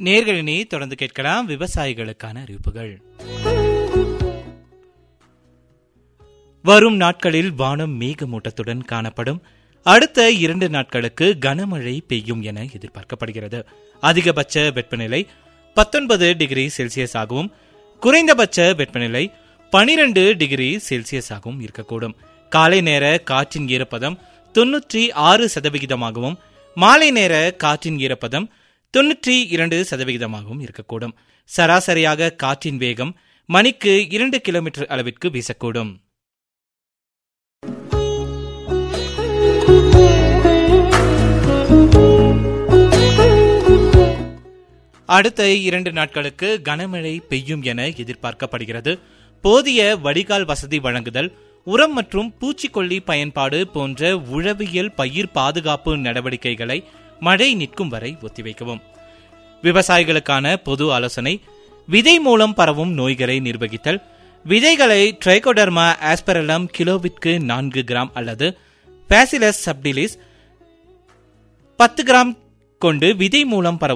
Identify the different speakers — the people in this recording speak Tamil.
Speaker 1: நேர்களினே தொடர்ந்து கேட்கலாம் விவசாயிகளுக்கான அறிவிப்புகள் வரும் நாட்களில் வானம் மேகமூட்டத்துடன் காணப்படும் அடுத்த இரண்டு நாட்களுக்கு கனமழை பெய்யும் என எதிர்பார்க்கப்படுகிறது அதிகபட்ச வெப்பநிலை பத்தொன்பது டிகிரி செல்சியஸ் ஆகவும் குறைந்தபட்ச வெப்பநிலை பனிரெண்டு டிகிரி செல்சியஸ் ஆகவும் இருக்கக்கூடும் காலை நேர காற்றின் ஈரப்பதம் தொன்னூற்றி ஆறு சதவிகிதமாகவும் மாலை நேர காற்றின் ஈரப்பதம் தொன்னூற்றி இரண்டு சதவிகிதமாகவும் இருக்கக்கூடும் சராசரியாக காற்றின் வேகம் மணிக்கு இரண்டு கிலோமீட்டர் அளவிற்கு வீசக்கூடும் அடுத்த இரண்டு நாட்களுக்கு கனமழை பெய்யும் என எதிர்பார்க்கப்படுகிறது போதிய வடிகால் வசதி வழங்குதல் உரம் மற்றும் பூச்சிக்கொல்லி பயன்பாடு போன்ற உழவியல் பயிர் பாதுகாப்பு நடவடிக்கைகளை மழை நிற்கும் வரை ஒத்திவைக்கவும் விவசாயிகளுக்கான பொது ஆலோசனை விதை மூலம் பரவும் நோய்களை நிர்வகித்தல் விதைகளை ட்ரைகோடர்மா ஆஸ்பெரலம் கிலோவிற்கு நான்கு கிராம் அல்லது பேசிலஸ் சப்டிலிஸ் பத்து கிராம் கொண்டு விதை மூலம் பரவும்